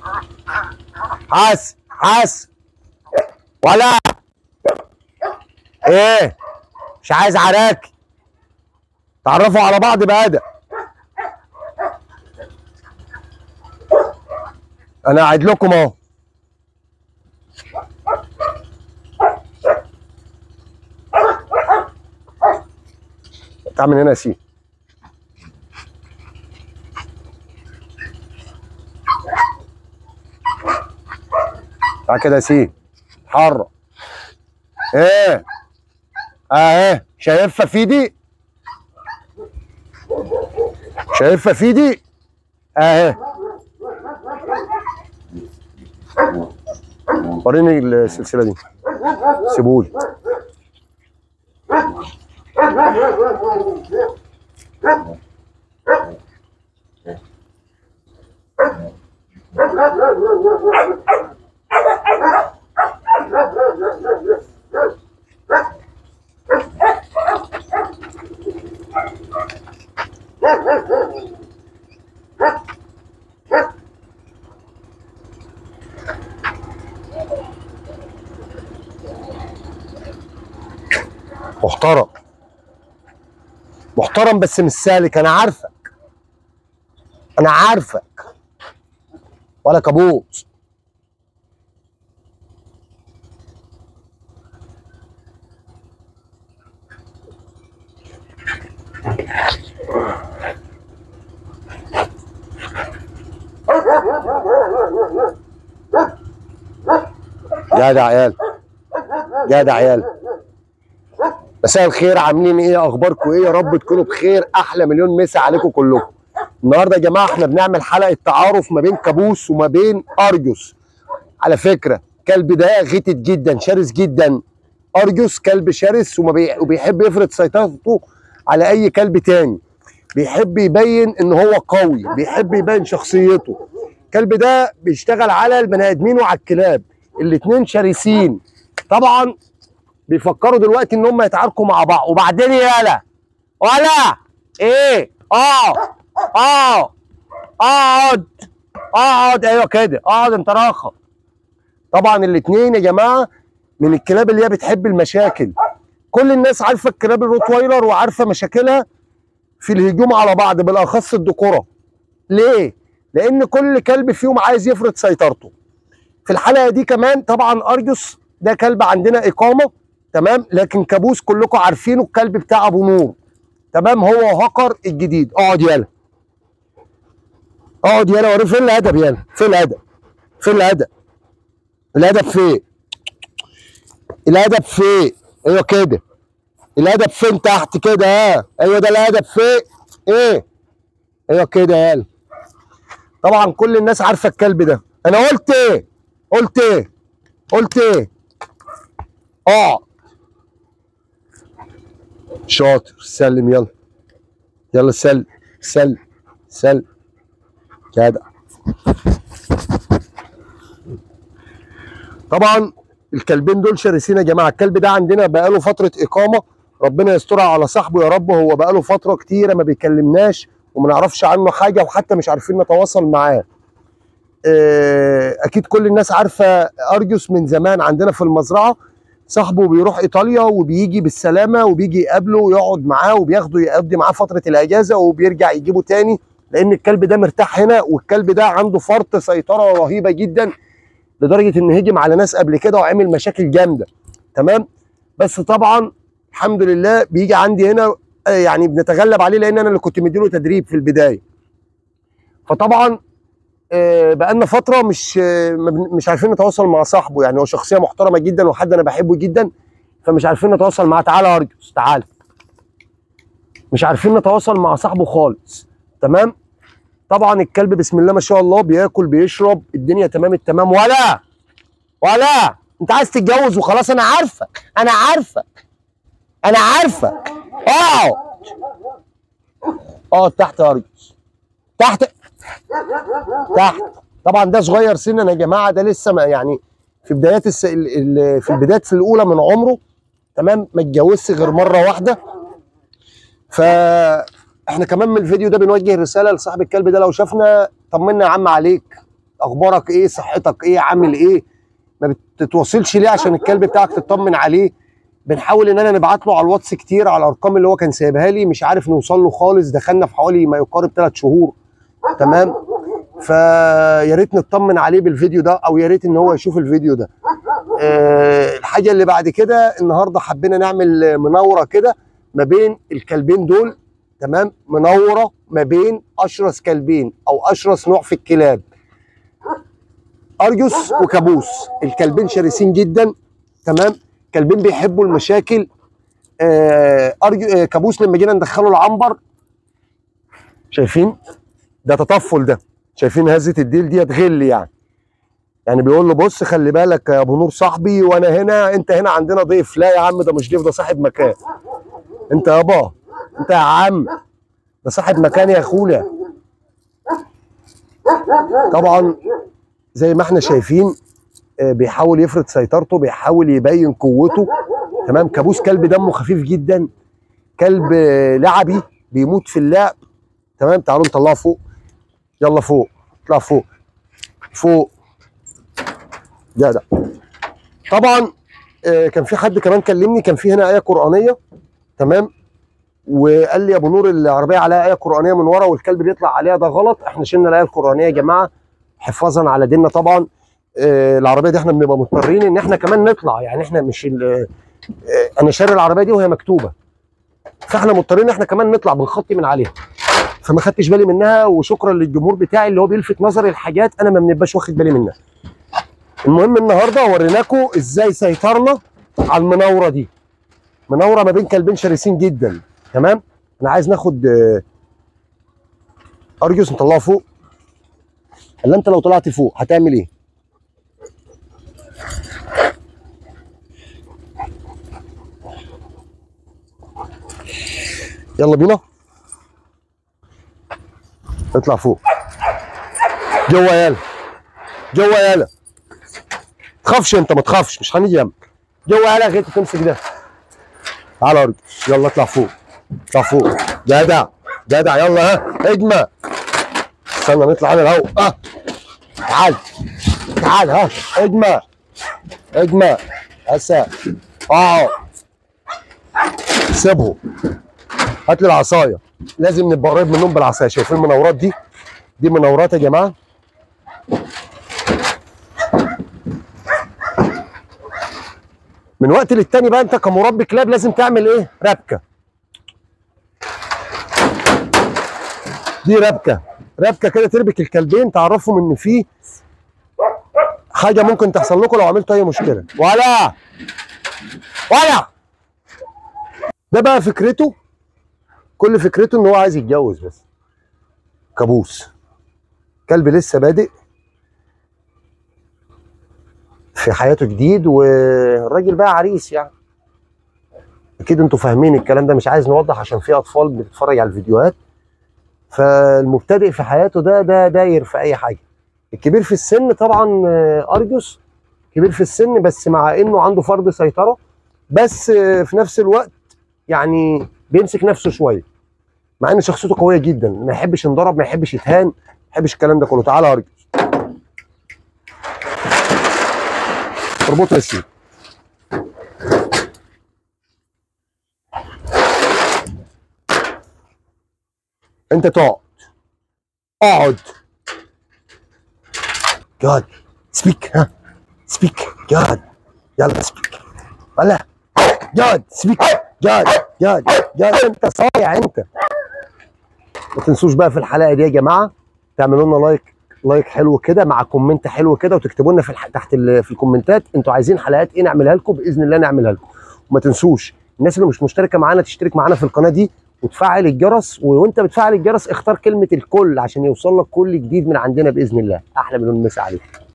حاس حاس ولا ايه مش عايز عراك تعرفوا على بعض بأدب انا قاعد لكم اهو تعمل هنا يا سيدي تعال كده يا سيدي حرة ايه اهي شايفها في ايدي شايفها في ايدي اهي وريني السلسله دي سيبولي محترم محترم بس مش سالك انا عارفك انا عارفك ولا كابوس جدع عيال جدع عيال مساء الخير عاملين ايه اخباركم ايه يا رب تكونوا بخير احلى مليون مسا عليكم كلكم النهارده يا جماعه احنا بنعمل حلقه تعارف ما بين كابوس وما بين ارجوس على فكره الكلب ده غتت جدا شرس جدا ارجوس كلب شرس وما بي... وبيحب يفرض سيطرته على اي كلب تاني بيحب يبين ان هو قوي بيحب يبين شخصيته الكلب ده بيشتغل على البني ادمين وعلى الكلاب الاتنين شرسين طبعا بيفكروا دلوقتي ان هم يتعاركوا مع بعض وبعدين يالا ولا ايه اه اه اقعد اقعد ايوه كده اقعد انت راخه طبعا الاثنين يا جماعه من الكلاب اللي هي بتحب المشاكل كل الناس عارفه الكلاب الروتويلر وعارفه مشاكلها في الهجوم على بعض بالاخص الذكوره ليه لان كل كلب فيهم عايز يفرض سيطرته في الحلقه دي كمان طبعا ارجوس ده كلب عندنا اقامه تمام لكن كابوس كلكم عارفينه الكلب بتاع ابو نور تمام هو هكر الجديد اقعد يالا اقعد يالا وري فين الادب يالا فين الادب فين الادب الادب فين الادب فين ايوه كده الادب فين تحت كده ها ايوه ده الادب فين ايه ايوه كده يالا طبعا كل الناس عارفه الكلب ده انا قلت ايه قلت ايه قلت ايه اقعد شاطر سلم يلا يلا سلم سلم سلم جدع طبعا الكلبين دول شرسين يا جماعه الكلب ده عندنا بقاله فتره اقامه ربنا يسترها على صاحبه يا رب هو بقاله فتره كتيره ما بيكلمناش وما نعرفش عنه حاجه وحتى مش عارفين نتواصل معاه اكيد كل الناس عارفه ارجوس من زمان عندنا في المزرعه صاحبه بيروح ايطاليا وبيجي بالسلامه وبيجي يقابله ويقعد معاه وبياخده يقضي معاه فتره الاجازه وبيرجع يجيبه تاني لان الكلب ده مرتاح هنا والكلب ده عنده فرط سيطره رهيبه جدا لدرجه ان هجم على ناس قبل كده وعمل مشاكل جامده تمام بس طبعا الحمد لله بيجي عندي هنا يعني بنتغلب عليه لان انا اللي كنت مديله تدريب في البدايه فطبعا بقالنا فتره مش مش عارفين نتواصل مع صاحبه يعني هو شخصيه محترمه جدا وحد انا بحبه جدا فمش عارفين نتواصل معاه تعالى يا ارجوس تعالى مش عارفين نتواصل مع صاحبه خالص تمام طبعا الكلب بسم الله ما شاء الله بياكل بيشرب الدنيا تمام التمام ولا ولا انت عايز تتجوز وخلاص انا عارفك انا عارفك انا عارفك اقعد اقعد تحت يا ارجوس تحت تحت طبعا ده صغير سنا يا جماعه ده لسه ما يعني في بدايات الس... ال... ال... في البدايات الاولى من عمره تمام ما اتجوزش غير مره واحده فاحنا كمان من الفيديو ده بنوجه رساله لصاحب الكلب ده لو شافنا طمنا يا عم عليك اخبارك ايه صحتك ايه عامل ايه ما بتتواصلش ليه عشان الكلب بتاعك تطمن عليه بنحاول ان انا نبعت له على الواتس كتير على الارقام اللي هو كان سايبها لي مش عارف نوصل له خالص دخلنا في حوالي ما يقارب ثلاث شهور تمام فيا ريت نطمن عليه بالفيديو ده او يا ريت ان هو يشوف الفيديو ده أه الحاجه اللي بعد كده النهارده حبينا نعمل مناوره كده ما بين الكلبين دول تمام مناوره ما بين اشرس كلبين او اشرس نوع في الكلاب ارجوس وكابوس الكلبين شرسين جدا تمام كلبين بيحبوا المشاكل آه أرجو آه كابوس لما جينا ندخله العنبر شايفين ده تطفل ده شايفين هزه الديل ديت غل يعني يعني بيقول له بص خلي بالك يا ابو نور صاحبي وانا هنا انت هنا عندنا ضيف لا يا عم ده مش ضيف ده صاحب مكان انت يابا انت يا عم ده صاحب مكان يا اخويا طبعا زي ما احنا شايفين بيحاول يفرض سيطرته بيحاول يبين قوته تمام كابوس كلب دمه خفيف جدا كلب لعبي بيموت في اللعب تمام تعالوا نطلعه فوق يلا فوق اطلع فوق فوق ده ده طبعا كان في حد كمان كلمني كان في هنا ايه قرانيه تمام وقال لي يا ابو نور العربيه عليها ايه قرانيه من ورا والكلب بيطلع عليها ده غلط احنا شلنا الايه القرانيه يا جماعه حفاظا على ديننا طبعا آه العربيه دي احنا بنبقى مضطرين ان احنا كمان نطلع يعني احنا مش آه انا شاري العربيه دي وهي مكتوبه فاحنا مضطرين ان احنا كمان نطلع بنخطي من عليها فما خدتش بالي منها وشكرا للجمهور بتاعي اللي هو بيلفت نظري لحاجات انا ما بنبقاش واخد بالي منها المهم النهارده وريناكم ازاي سيطرنا على المناوره دي مناوره ما بين كلبين شرسين جدا تمام انا عايز ناخد آه ارجوس نطلعه فوق الا انت لو طلعت فوق هتعمل ايه يلا بينا اطلع فوق جوه يالا جوه يالا تخافش انت ما تخافش مش هنيجي جنبك جوه يالا غير تمسك ده تعالى ارجع يلا اطلع فوق اطلع فوق جدع جدع يلا ها اجمع استنى نطلع انا الاول اه تعال تعال ها اجمع اجمع هسا اه سيبهم هات لي العصايه لازم نبقى قريب منهم بالعصايه شايفين المناورات دي دي مناورات يا جماعه من وقت للتاني بقى انت كمربي كلاب لازم تعمل ايه ربكه دي ربكه ربكه كده تربك الكلبين تعرفهم ان في حاجه ممكن تحصل لكم لو عملتوا اي مشكله ولا ولا ده بقى فكرته كل فكرته ان هو عايز يتجوز بس كابوس كلب لسه بادئ في حياته جديد والراجل بقى عريس يعني اكيد انتوا فاهمين الكلام ده مش عايز نوضح عشان في اطفال بتتفرج على الفيديوهات فالمبتدئ في حياته ده ده داير في اي حاجه الكبير في السن طبعا ارجوس كبير في السن بس مع انه عنده فرض سيطره بس في نفس الوقت يعني بيمسك نفسه شويه مع ان شخصيته قويه جدا ما يحبش ينضرب ما يحبش يتهان ما يحبش الكلام ده كله تعالى ارجوس اربطه يا سيدي انت تقعد اقعد جاد سبيك ها سبيك جاد يلا سبيك ولا جاد سبيك جاد جاد جاد انت صايع انت ما تنسوش بقى في الحلقه دي يا جماعه تعملوا لنا لايك لايك حلو كده مع كومنت حلو كده وتكتبوا لنا في الح... تحت ال... في الكومنتات انتوا عايزين حلقات ايه نعملها لكم باذن الله نعملها لكم وما تنسوش الناس اللي مش مشتركه معانا تشترك معانا في القناه دي وتفعل الجرس وانت بتفعل الجرس اختار كلمه الكل عشان يوصل لك كل جديد من عندنا باذن الله احلى مليون مسا عليكم